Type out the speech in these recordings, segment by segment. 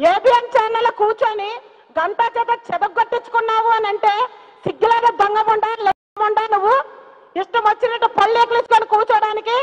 ABN channel కూర్చొని గంట చేత చెదగొట్టించుకున్నావు అని అంటే సిగ్గులేద దొంగముండా లేకుండా నువ్వు ఇష్టం వచ్చినట్టు పళ్ళు ఎక్కించుకొని కూర్చోడానికి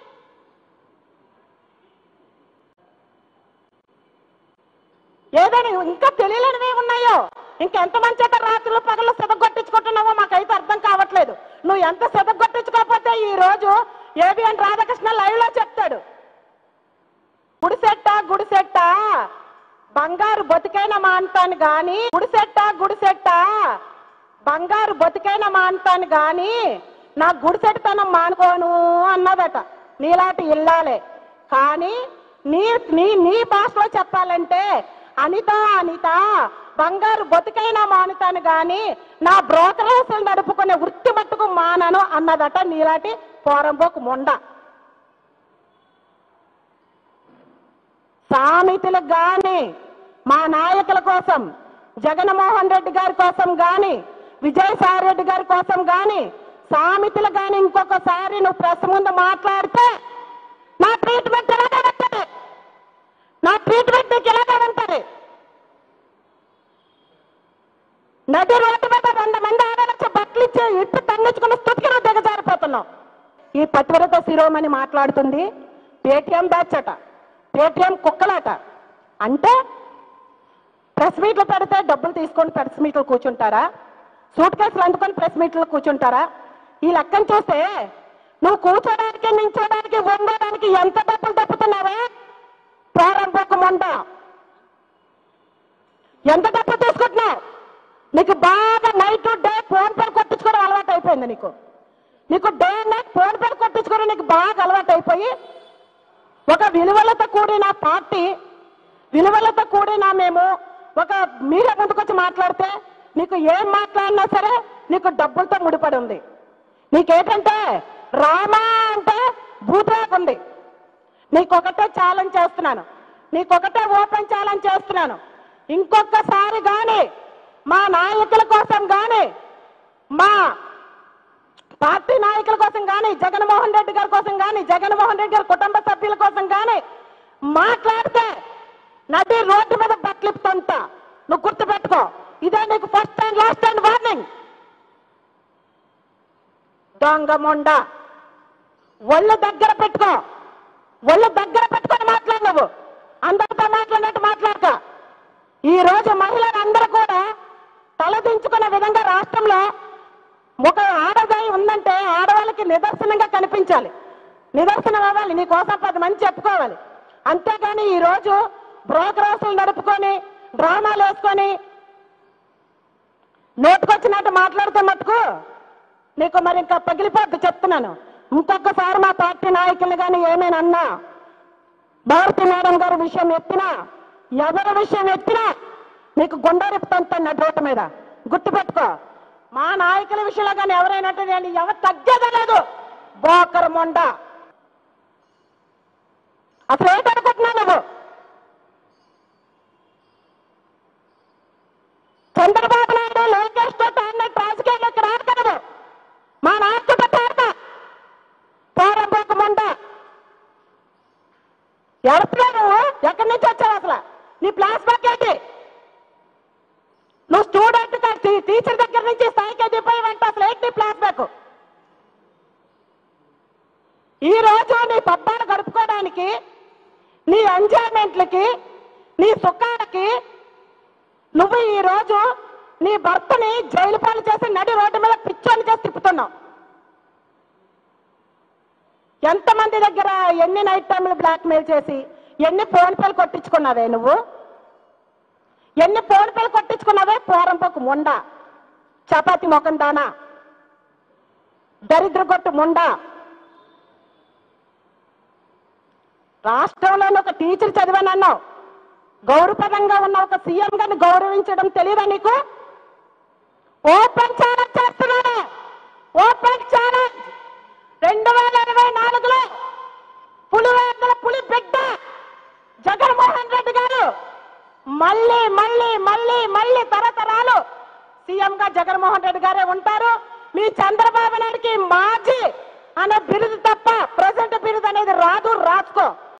ఏదైనా ఇంకా తెలియలేనివి ఉన్నాయో ఇంకెంతమంది చేత రాత్రులు పగలు సెదగొట్టించుకుంటున్నావో మాకైతే అర్థం కావట్లేదు నువ్వు ఎంత సెదగొట్టించుకోకపోతే ఈ రోజు ఏబిఎన్ రాధాకృష్ణ లైవ్ లో చెప్తాడు గుడిసెట్ట గుడిసెట్ట బంగారు బతికైన మాంతాను గాని గుడిసెట్ట గుడిసెట్ట బంగారు బతికైన మాంతాను గాని నా గుడిసెట్టతనం మానుకోను అన్నదట నీలాంటి ఇల్లాలే కానీ నీ నీ నీ భాషలో చెప్పాలంటే అనిత అనిత బంగారు బతికైనా మానుతాను గాని నా బ్రోకరేసులు నడుపుకునే వృత్తి మట్టుకు మానను అన్నదట నీలాంటి పోరంబోకు మొండ సామెతలకు గాని మా నాయకుల కోసం జగన్మోహన్ రెడ్డి గారి కోసం గాని విజయసాయి రెడ్డి గారి కోసం గాని సామెతలు గాని ఇంకొకసారి నువ్వు ప్రెస్ ముందు మాట్లాడితే నా ట్రీట్మెంట్ ఎలాగే ఉంటుంది నా ట్రీట్మెంట్ నీకు ఎలాగే ఉంటుంది నది రోడ్డు మీద వంద మంది ఆడవచ్చు బట్టలు ఇచ్చి ఇట్టు తన్నించుకున్న స్థితికి నువ్వు దిగజారిపోతున్నావు ఈ పతివ్రత శిరోమణి మాట్లాడుతుంది పేటిఎం బ్యాచ్ అట పేటిఎం కుక్కలాట అంటే ప్రెస్ మీట్లు పెడితే డబ్బులు తీసుకొని ప్రెస్ మీట్లు కూర్చుంటారా సూట్ కేసులు అందుకొని ప్రెస్ మీట్లు కూర్చుంటారా ఈ లెక్కను చూస్తే నువ్వు కూర్చోడానికి నించోడానికి వండడానికి ఎంత డబ్బులు తప్పుతున్నావే ప్రారంభకముండ ఎంత డబ్బులు తీసుకుంటున్నావు నీకు బాగా నైట్ డే ఫోన్ పే కొట్టించుకోవడం అలవాటు అయిపోయింది నీకు నీకు డే నైట్ ఫోన్ పే కొట్టించుకోవడం నీకు బాగా అలవాటు అయిపోయి ఒక విలువలతో కూడిన పార్టీ విలువలతో కూడిన మేము ఒక మీరే ముందుకొచ్చి మాట్లాడితే నీకు ఏం మాట్లాడినా సరే నీకు డబ్బులతో ముడిపడి ఉంది నీకేంటంటే రామా అంటే భూతరాకు ఉంది నీకొకటే ఛాలెంజ్ చేస్తున్నాను నీకొకటే ఓపెన్ ఛాలెంజ్ చేస్తున్నాను ఇంకొకసారి గాని మా నాయకుల కోసం గాని మా పార్టీ నాయకుల కోసం కానీ జగన్మోహన్ రెడ్డి గారి కోసం కానీ జగన్మోహన్ రెడ్డి గారి కుటుంబ సభ్యుల కోసం కానీ మాట్లాడితే నది రోడ్డు మీద బట్లిపుతంతా నువ్వు గుర్తుపెట్టుకో ఇదే నీకు first and last and warning దొంగ మొండ ఒళ్ళు దగ్గర పెట్టుకో ఒళ్ళు దగ్గర పెట్టుకొని మాట్లాడు నువ్వు అందరితో మాట్లాడినట్టు మాట్లాడక ఈ రోజు మహిళలందరూ కూడా తలదించుకునే విధంగా రాష్ట్రంలో ఒక ఆడదాయి ఉందంటే ఆడవాళ్ళకి నిదర్శనంగా కనిపించాలి నిదర్శనం అవ్వాలి నీ కోసం పది మంది చెప్పుకోవాలి అంతేగాని ఈ రోజు బ్రోకరాసులు నడుపుకొని డ్రామాలు వేసుకొని నోటుకొచ్చినట్టు మాట్లాడితే మటుకు నీకు మరి ఇంకా పగిలిపోద్ది చెప్తున్నాను ఇంకొకసారి మా పార్టీ నాయకులు కానీ ఏమైనా అన్నా భారతి మేడం గారి విషయం ఎత్తినా ఎవరి విషయం ఎత్తినా నీకు గుండెరిపుతాను రోడ్డు మీద గుర్తుపెట్టుకో మా నాయకుల విషయంలో కానీ ఎవరైనా అంటే నేను ఎవరు తగ్గేదే లేదు బోకర్ మొండ అసలు ఏంటనుకుంటున్నావు నువ్వు చంద్రబాబు నాయుడు లోకేష్ తో అన్నట్టు రాజకీయాల్లోకి రాకూడదు మా నాయకుడితో పేరుతో పోరంబోకు మొండ ఎవరిలో నువ్వు ఎక్కడి నుంచి వచ్చావు అసలు నీ ప్లాస్ బ్యాక్ ఏంటి నువ్వు స్టూడెంట్ గా టీ- టీచర్ దగ్గర నుంచి స్థాయికి ఎదిగిపోయావంటే అసలు ఏంటి నీ ప్లాస్ బ్యాక్ ఈ రోజు నీ పబ్బాలు గడుపుకోవడానికి నీ ఎంజాయ్మెంట్లకి నీ సుఖాలకి నువ్వు ఈ రోజు నీ భర్తని జైలు పాలు చేసి నడి రోడ్డు మీద పిచ్చోని చేసి తిప్పుతున్నావు ఎంతమంది దగ్గర ఎన్ని నైట్ టైంలు బ్లాక్ మెయిల్ చేసి ఎన్ని ఫోన్ పేలు కొట్టించుకున్నావే నువ్వు ఎన్ని ఫోన్ పేలు కొట్టించుకున్నావే పోరంపోకు ముండ చపాతి మొఖం దానా దరిద్ర కొట్టు ముండ రాష్ట్రంలోని ఒక టీచర్ చదివానన్నావు గౌరవపరంగా ఉన్న ఒక సీఎం గారిని గౌరవించడం తెలియదా నీకు ఓపెన్ ఛాలెంజ్ చేస్తున్నాను ఓపెన్ ఛాలెంజ్ రెండు వేల ఇరవై నాలుగులో పులివేందుల పులి బిడ్డ జగన్మోహన్ రెడ్డి గారు మళ్ళీ మళ్ళీ మళ్ళీ మళ్ళీ తరతరాలు సీఎం గా జగన్మోహన్ రెడ్డి గారే ఉంటారు మీ చంద్రబాబు నాయుడికి మాజీ అనే బిరుదు తప్ప ప్రజెంట్ బిరుదు అనేది రాదు రాసుకో